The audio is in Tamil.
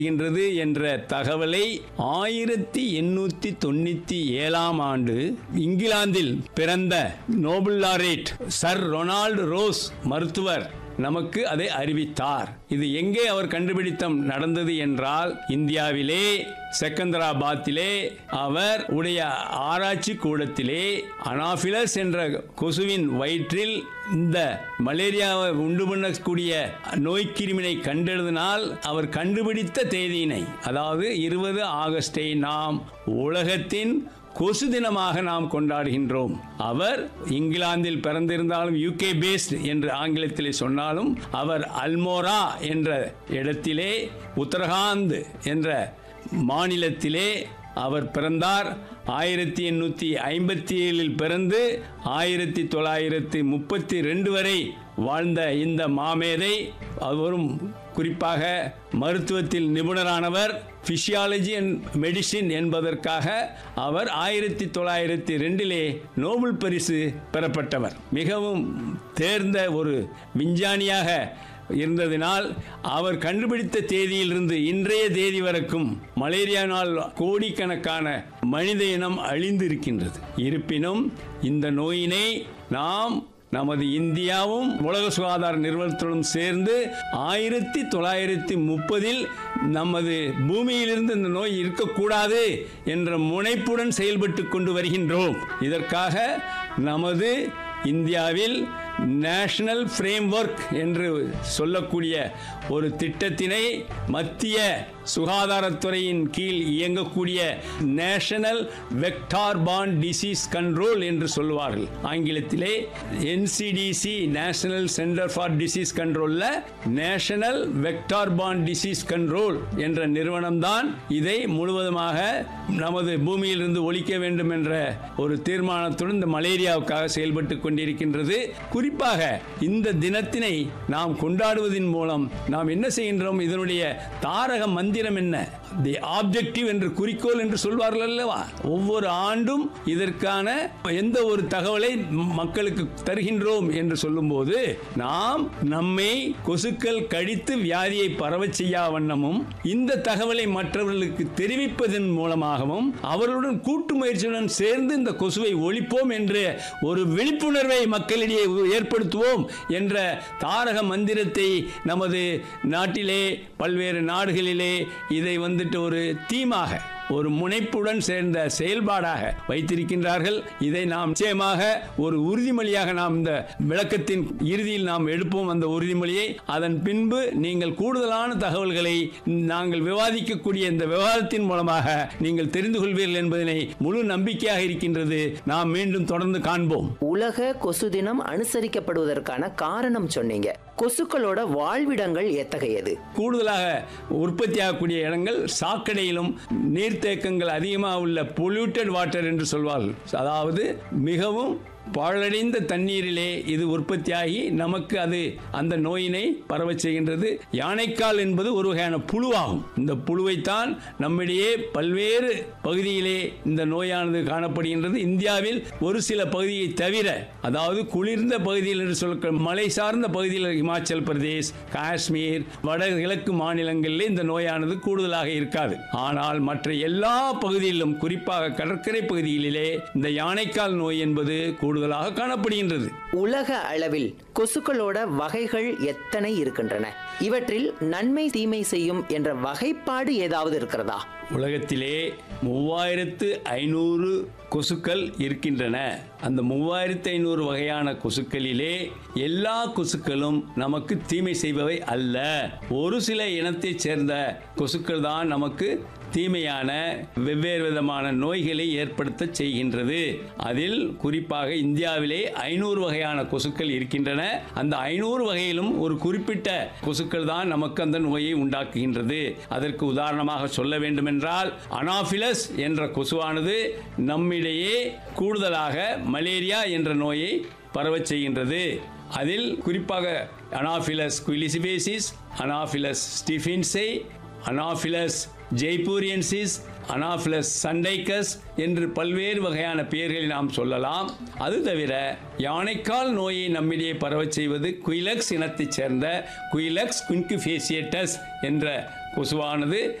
இருக்கின்றது என்ற தகவலை ஆயிரத்தி எண்ணூத்தி தொண்ணூத்தி ஏழாம் ஆண்டு இங்கிலாந்தில் பிறந்த Nobel laureate Sir Ronald Ross மருத்துவர் நமக்கு அதை அறிவித்தார் இது எங்கே அவர் கண்டுபிடித்தம் நடந்தது என்றால் இந்தியாவிலே செகந்தராபாத்திலே அவர் உடைய ஆராய்ச்சி கூடத்திலே அனாபிலஸ் என்ற கொசுவின் வயிற்றில் இந்த மலேரியாவை உண்டு பண்ணக்கூடிய நோய்க்கிருமினை கண்டெழுதினால் அவர் கண்டுபிடித்த தேதியினை அதாவது இருபது ஆகஸ்டை நாம் உலகத்தின் கொசு தினமாக நாம் கொண்டாடுகின்றோம் அவர் இங்கிலாந்தில் பிறந்திருந்தாலும் யூகே பேஸ்ட் என்று ஆங்கிலத்திலே சொன்னாலும் அவர் அல்மோரா என்ற இடத்திலே உத்தரகாண்ட் என்ற மாநிலத்திலே அவர் பிறந்தார் ஆயிரத்தி எண்ணூற்றி ஐம்பத்தி ஏழில் பிறந்து ஆயிரத்தி தொள்ளாயிரத்தி முப்பத்தி ரெண்டு வரை வாழ்ந்த இந்த மாமேதை அவரும் குறிப்பாக மருத்துவத்தில் நிபுணரானவர் பிசியாலஜி அண்ட் மெடிசின் என்பதற்காக அவர் ஆயிரத்தி தொள்ளாயிரத்தி ரெண்டிலே நோபல் பரிசு பெறப்பட்டவர் மிகவும் தேர்ந்த ஒரு விஞ்ஞானியாக இருந்ததினால் அவர் கண்டுபிடித்த தேதியிலிருந்து இன்றைய தேதி வரைக்கும் மலேரியானால் கோடிக்கணக்கான மனித இனம் அழிந்து இருக்கின்றது இருப்பினும் இந்த நோயினை நாம் நமது இந்தியாவும் உலக சுகாதார நிறுவனத்துடன் சேர்ந்து ஆயிரத்தி தொள்ளாயிரத்தி முப்பதில் நமது பூமியிலிருந்து இந்த நோய் இருக்கக்கூடாது என்ற முனைப்புடன் செயல்பட்டு கொண்டு வருகின்றோம் இதற்காக நமது இந்தியாவில் நேஷனல் ஃப்ரேம்வொர்க் என்று சொல்லக்கூடிய ஒரு திட்டத்தினை மத்திய சுகாதாரத்துறையின் கீழ் இயங்கக்கூடிய national vector borne disease control என்று சொல்வார்கள் ஆங்கிலத்திலே NCDC national centre for disease கண்ட்ரோல்ல national vector borne disease control என்ற நிறுவனம்தான் இதை முழுவதுமாக நமது பூமியிலிருந்து ஒழிக்க வேண்டும் என்ற ஒரு தீர்மானத்துடன் இந்த மலேரியாவுக்காக செயல்பட்டு கொண்டிருக்கின்றது குறிப்பாக இந்த தினத்தினை நாம் கொண்டாடுவதன் மூலம் நாம் என்ன செய்கின்றோம் இதனுடைய தாரக மந்திரம் என்ன தி ஆப்ஜெக்டிவ் என்று குறிக்கோள் என்று சொல்வார்கள் அல்லவா ஒவ்வொரு ஆண்டும் இதற்கான எந்த ஒரு தகவலை மக்களுக்கு தருகின்றோம் என்று சொல்லும்போது நாம் நம்மை கொசுக்கள் கடித்து வியாதியை பரவச் செய்யா வண்ணமும் இந்த தகவலை மற்றவர்களுக்கு தெரிவிப்பதன் மூலமாகவும் அவர்களுடன் கூட்டு முயற்சியுடன் சேர்ந்து இந்த கொசுவை ஒழிப்போம் என்று ஒரு விழிப்புணர்வை மக்களிடையே ஏற்படுத்துவோம் என்ற தாரக மந்திரத்தை நமது நாட்டிலே பல்வேறு நாடுகளிலே இதை வந்துட்டு ஒரு தீமாக ஒரு முனைப்புடன் சேர்ந்த செயல்பாடாக வைத்திருக்கின்றார்கள் இதை நாம் நிச்சயமாக ஒரு உறுதிமொழியாக நாம் இந்த விளக்கத்தின் இறுதியில் நாம் எடுப்போம் அந்த உறுதிமொழியை அதன் பின்பு நீங்கள் கூடுதலான தகவல்களை நாங்கள் விவாதிக்கக்கூடிய இந்த விவாதத்தின் மூலமாக நீங்கள் தெரிந்து கொள்வீர்கள் என்பதனை முழு நம்பிக்கையாக இருக்கின்றது நாம் மீண்டும் தொடர்ந்து காண்போம் உலக கொசு தினம் அனுசரிக்கப்படுவதற்கான காரணம் சொன்னீங்க கொசுக்களோட வாழ்விடங்கள் எத்தகையது கூடுதலாக உற்பத்தியாகக்கூடிய இடங்கள் சாக்கடையிலும் நீர்த்தேக்கங்கள் அதிகமாக உள்ள பொல்யூட்டட் வாட்டர் என்று சொல்வார்கள் அதாவது மிகவும் பாழடைந்த தண்ணீரிலே இது உற்பத்தியாகி நமக்கு அது அந்த நோயினை பரவச் செய்கின்றது யானைக்கால் என்பது ஒரு வகையான புழுவாகும் இந்த புழுவைத்தான் நம்மிடையே பல்வேறு பகுதியிலே இந்த நோயானது காணப்படுகின்றது இந்தியாவில் ஒரு சில பகுதியை தவிர அதாவது குளிர்ந்த பகுதியில் என்று சொல்ல மலை சார்ந்த பகுதியில் இமாச்சல் பிரதேஷ் காஷ்மீர் வடகிழக்கு மாநிலங்களில் இந்த நோயானது கூடுதலாக இருக்காது ஆனால் மற்ற எல்லா பகுதியிலும் குறிப்பாக கடற்கரை பகுதிகளிலே இந்த யானைக்கால் நோய் என்பது கூடுதலாக காணப்படுகின்றது உலக அளவில் கொசுக்களோட வகைகள் எத்தனை இருக்கின்றன இவற்றில் நன்மை தீமை செய்யும் என்ற வகைப்பாடு ஏதாவது இருக்கிறதா உலகத்திலே மூவாயிரத்து ஐநூறு கொசுக்கள் இருக்கின்றன அந்த மூவாயிரத்து ஐநூறு வகையான கொசுக்களிலே எல்லா கொசுக்களும் நமக்கு தீமை செய்பவை அல்ல ஒரு சில இனத்தைச் சேர்ந்த கொசுக்கள் தான் நமக்கு தீமையான வெவ்வேறு விதமான நோய்களை ஏற்படுத்த செய்கின்றது அதில் குறிப்பாக இந்தியாவிலே ஐநூறு வகையான கொசுக்கள் இருக்கின்றன அந்த ஐநூறு வகையிலும் ஒரு குறிப்பிட்ட கொசுக்கள் தான் நமக்கு அந்த நோயை உண்டாக்குகின்றது அதற்கு உதாரணமாக சொல்ல வேண்டுமென்றால் அனாபிலஸ் என்ற கொசுவானது நம்மிடையே கூடுதலாக மலேரியா என்ற நோயை பரவச் செய்கின்றது அதில் குறிப்பாக Anopheles culicifacies Anopheles stephensi Anopheles jeyporiensis Anopheles sundaicus என்று பல்வேறு வகையான பெயர்களை நாம் சொல்லலாம் அது தவிர யானைக்கால் நோயை நம்மிடையே பரவச் செய்வது குயிலக்ஸ் இனத்தைச் சேர்ந்த குயிலக்ஸ் குன்குஃபேசியட்டஸ் என்ற கொசுவானது